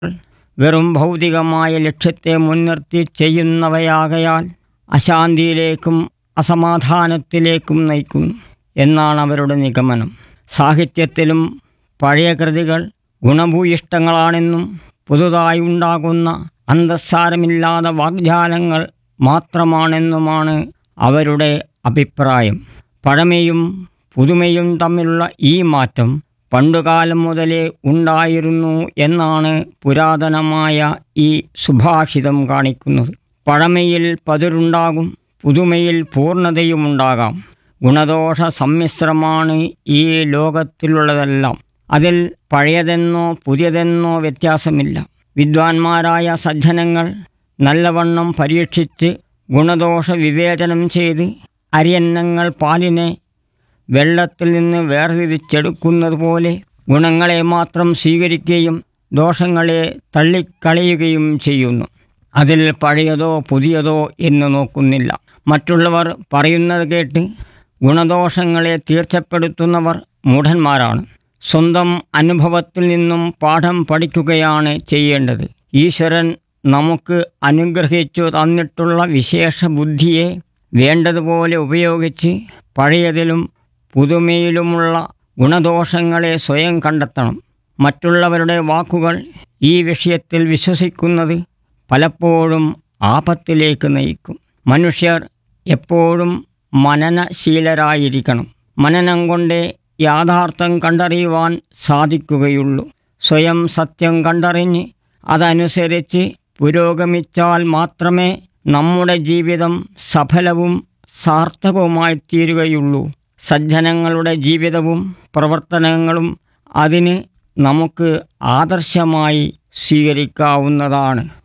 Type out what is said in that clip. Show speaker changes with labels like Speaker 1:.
Speaker 1: വെറും ഭൗതികമായ ലക്ഷ്യത്തെ മുൻനിർത്തി ചെയ്യുന്നവയാകയാൽ അശാന്തിയിലേക്കും അസമാധാനത്തിലേക്കും നയിക്കുന്നു എന്നാണ് അവരുടെ നിഗമനം സാഹിത്യത്തിലും പഴയ കൃതികൾ ഗുണഭൂയിഷ്ടങ്ങളാണെന്നും പുതുതായി ഉണ്ടാകുന്ന അന്തസ്സാരമില്ലാത്ത വാഗ്ദാനങ്ങൾ മാത്രമാണെന്നുമാണ് അവരുടെ അഭിപ്രായം പഴമയും പുതുമയും തമ്മിലുള്ള ഈ മാറ്റം പണ്ടുകാലം മുതലേ ഉണ്ടായിരുന്നു എന്നാണ് പുരാതനമായ ഈ സുഭാഷിതം കാണിക്കുന്നത് പഴമയിൽ പതിരുണ്ടാകും പുതുമയിൽ പൂർണ്ണതയുമുണ്ടാകാം ഗുണദോഷ സമ്മിശ്രമാണ് ഈ ലോകത്തിലുള്ളതെല്ലാം അതിൽ പഴയതെന്നോ പുതിയതെന്നോ വ്യത്യാസമില്ല വിദ്വാൻമാരായ സജ്ജനങ്ങൾ നല്ലവണ്ണം പരീക്ഷിച്ച് ഗുണദോഷ വിവേചനം ചെയ്ത് അരിയന്നങ്ങൾ പാലിനെ വെള്ളത്തിൽ നിന്ന് വേർതിരിച്ചെടുക്കുന്നത് പോലെ ഗുണങ്ങളെ മാത്രം സ്വീകരിക്കുകയും ദോഷങ്ങളെ തള്ളിക്കളയുകയും ചെയ്യുന്നു അതിൽ പഴയതോ പുതിയതോ എന്ന് നോക്കുന്നില്ല മറ്റുള്ളവർ പറയുന്നത് കേട്ട് ഗുണദോഷങ്ങളെ തീർച്ചപ്പെടുത്തുന്നവർ മൂഢന്മാരാണ് സ്വന്തം അനുഭവത്തിൽ നിന്നും പാഠം പഠിക്കുകയാണ് ചെയ്യേണ്ടത് ഈശ്വരൻ നമുക്ക് അനുഗ്രഹിച്ചു തന്നിട്ടുള്ള വിശേഷ ബുദ്ധിയെ വേണ്ടതുപോലെ ഉപയോഗിച്ച് പഴയതിലും പുതുമയിലുമുള്ള ഗുണദോഷങ്ങളെ സ്വയം കണ്ടെത്തണം മറ്റുള്ളവരുടെ വാക്കുകൾ ഈ വിഷയത്തിൽ വിശ്വസിക്കുന്നത് പലപ്പോഴും ആപത്തിലേക്ക് നയിക്കും മനുഷ്യർ എപ്പോഴും മനനശീലരായിരിക്കണം മനനം കൊണ്ടേ യാഥാർത്ഥ്യം കണ്ടറിയുവാൻ സാധിക്കുകയുള്ളൂ സ്വയം സത്യം കണ്ടറിഞ്ഞ് അതനുസരിച്ച് പുരോഗമിച്ചാൽ മാത്രമേ നമ്മുടെ ജീവിതം സഫലവും സാർത്ഥകവുമായി തീരുകയുള്ളൂ സജ്ജനങ്ങളുടെ ജീവിതവും പ്രവർത്തനങ്ങളും അതിന് നമുക്ക് ആദർശമായി സ്വീകരിക്കാവുന്നതാണ്